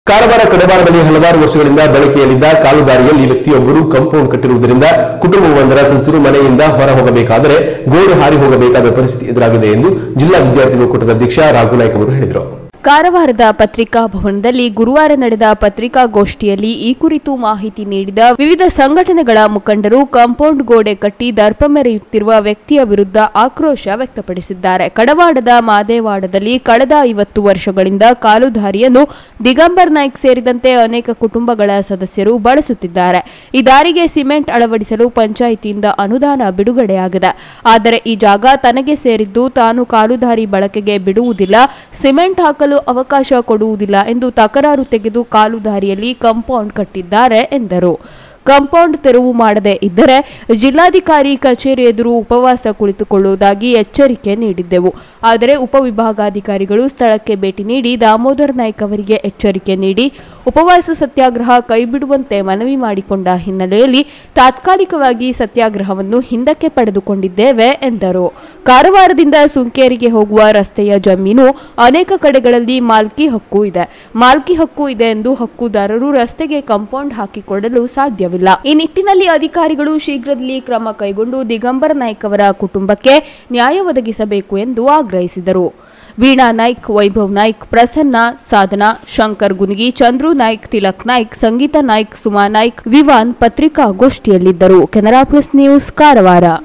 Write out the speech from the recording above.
ಕಾರವಾರ ಕಡಬಾರದಲ್ಲಿ ಹಲವಾರು ವರ್ಷಗಳಿಂದ ಬಳಕೆಯಲ್ಲಿದ್ದ ಕಾಲುದಾರಿಯಲ್ಲಿ ವ್ಯಕ್ತಿಯೊಬ್ಬರು ಕಾಂಪೌಂಡ್ ಕಟ್ಟಿರುವುದರಿಂದ ಕುಟುಂಬವೊಂದರ ಸದಸ್ಯರು ಮನೆಯಿಂದ ಹೊರ ಹೋಗಬೇಕಾದರೆ ಗೋಡೆ ಹಾರಿ ಹೋಗಬೇಕಾದ ಪರಿಸ್ಥಿತಿ ಎದುರಾಗಿದೆ ಎಂದು ಜಿಲ್ಲಾ ವಿದ್ಯಾರ್ಥಿ ಒಕ್ಕೂಟದ ಅಧ್ಯಕ್ಷ ರಾಘುನಾಯ್ಕ ಅವರು ಹೇಳಿದರು ಕಾರವಾರದ ಪತ್ರಿಕಾ ಭವನದಲ್ಲಿ ಗುರುವಾರ ನಡೆದ ಪತ್ರಿಕಾಗೋಷ್ಠಿಯಲ್ಲಿ ಈ ಕುರಿತು ಮಾಹಿತಿ ನೀಡಿದ ವಿವಿಧ ಸಂಘಟನೆಗಳ ಮುಖಂಡರು ಕಾಂಪೌಂಡ್ ಗೋಡೆ ಕಟ್ಟಿ ದರ್ಪ ಮೆರೆಯುತ್ತಿರುವ ವ್ಯಕ್ತಿಯ ವಿರುದ್ಧ ಆಕ್ರೋಶ ವ್ಯಕ್ತಪಡಿಸಿದ್ದಾರೆ ಕಡವಾಡದ ಮಾದೇವಾಡದಲ್ಲಿ ಕಳೆದ ಐವತ್ತು ವರ್ಷಗಳಿಂದ ಕಾಲುದಾರಿಯನ್ನು ದಿಗಂಬರ್ ನಾಯ್ಕ್ ಸೇರಿದಂತೆ ಅನೇಕ ಕುಟುಂಬಗಳ ಸದಸ್ಯರು ಬಳಸುತ್ತಿದ್ದಾರೆ ಈ ದಾರಿಗೆ ಸಿಮೆಂಟ್ ಅಳವಡಿಸಲು ಪಂಚಾಯಿತಿಯಿಂದ ಅನುದಾನ ಬಿಡುಗಡೆಯಾಗಿದೆ ಆದರೆ ಈ ಜಾಗ ತನಗೆ ಸೇರಿದ್ದು ತಾನು ಕಾಲುದಾರಿ ಬಳಕೆಗೆ ಬಿಡುವುದಿಲ್ಲ ಸಿಮೆಂಟ್ ಹಾಕಲು ಅವಕಾಶ ಕೊಡುವುದಿಲ್ಲ ಎಂದು ತಕರಾರು ತೆಗೆದು ಕಾಲುದಾರಿಯಲ್ಲಿ ಕಾಂಪೌಂಡ್ ಕಟ್ಟಿದ್ದಾರೆ ಎಂದರು ಕಾಂಪೌಂಡ್ ತೆರವು ಮಾಡದೇ ಇದ್ದರೆ ಜಿಲ್ಲಾಧಿಕಾರಿ ಕಚೇರಿ ಎದುರು ಉಪವಾಸ ಕುಳಿತುಕೊಳ್ಳುವುದಾಗಿ ಎಚ್ಚರಿಕೆ ನೀಡಿದ್ದೆವು ಆದರೆ ಉಪವಿಭಾಗಾಧಿಕಾರಿಗಳು ಸ್ಥಳಕ್ಕೆ ಭೇಟಿ ನೀಡಿ ದಾಮೋದರ್ ನಾಯ್ಕ್ ಅವರಿಗೆ ಎಚ್ಚರಿಕೆ ನೀಡಿ ಉಪವಾಸ ಸತ್ಯಾಗ್ರಹ ಕೈಬಿಡುವಂತೆ ಮನವಿ ಮಾಡಿಕೊಂಡ ಹಿನ್ನೆಲೆಯಲ್ಲಿ ತಾತ್ಕಾಲಿಕವಾಗಿ ಸತ್ಯಾಗ್ರಹವನ್ನು ಹಿಂದಕ್ಕೆ ಪಡೆದುಕೊಂಡಿದ್ದೇವೆ ಎಂದರು ಕಾರವಾರದಿಂದ ಸುಂಕೇರಿಗೆ ಹೋಗುವ ರಸ್ತೆಯ ಜಮೀನು ಅನೇಕ ಕಡೆಗಳಲ್ಲಿ ಮಾಲ್ಕಿ ಹಕ್ಕು ಇದೆ ಮಾಲ್ಕಿ ಹಕ್ಕು ಇದೆ ಎಂದು ಹಕ್ಕುದಾರರು ರಸ್ತೆಗೆ ಕಾಂಪೌಂಡ್ ಹಾಕಿಕೊಡಲು ಸಾಧ್ಯವಿಲ್ಲ ಈ ನಿಟ್ಟಿನಲ್ಲಿ ಅಧಿಕಾರಿಗಳು ಶೀಘ್ರದಲ್ಲಿ ಕ್ರಮ ಕೈಗೊಂಡು ದಿಗಂಬರ ನಾಯ್ಕ್ ಅವರ ಕುಟುಂಬಕ್ಕೆ ನ್ಯಾಯ ಒದಗಿಸಬೇಕು ಎಂದು ಆಗ್ರಹಿಸಿದರು ವೀಣಾ ನಾಯ್ಕ್ ವೈಭವ್ ನಾಯ್ಕ್ ಪ್ರಸನ್ನ ಸಾಧನಾ ಶಂಕರ್ ಗುನ್ಗಿ ಚಂದ್ರು ನಾಯ್ಕ್ ತಿಲಕ್ ನಾಯ್ಕ್ ಸಂಗೀತ ನಾಯ್ಕ್ ಸುಮಾ ನಾಯ್ಕ್ ವಿವಾನ್ ಪತ್ರಿಕಾಗೋಷ್ಠಿಯಲ್ಲಿದ್ದರು ಕೆನರಾ ಪ್ಲಸ್ ನ್ಯೂಸ್ ಕಾರವಾರ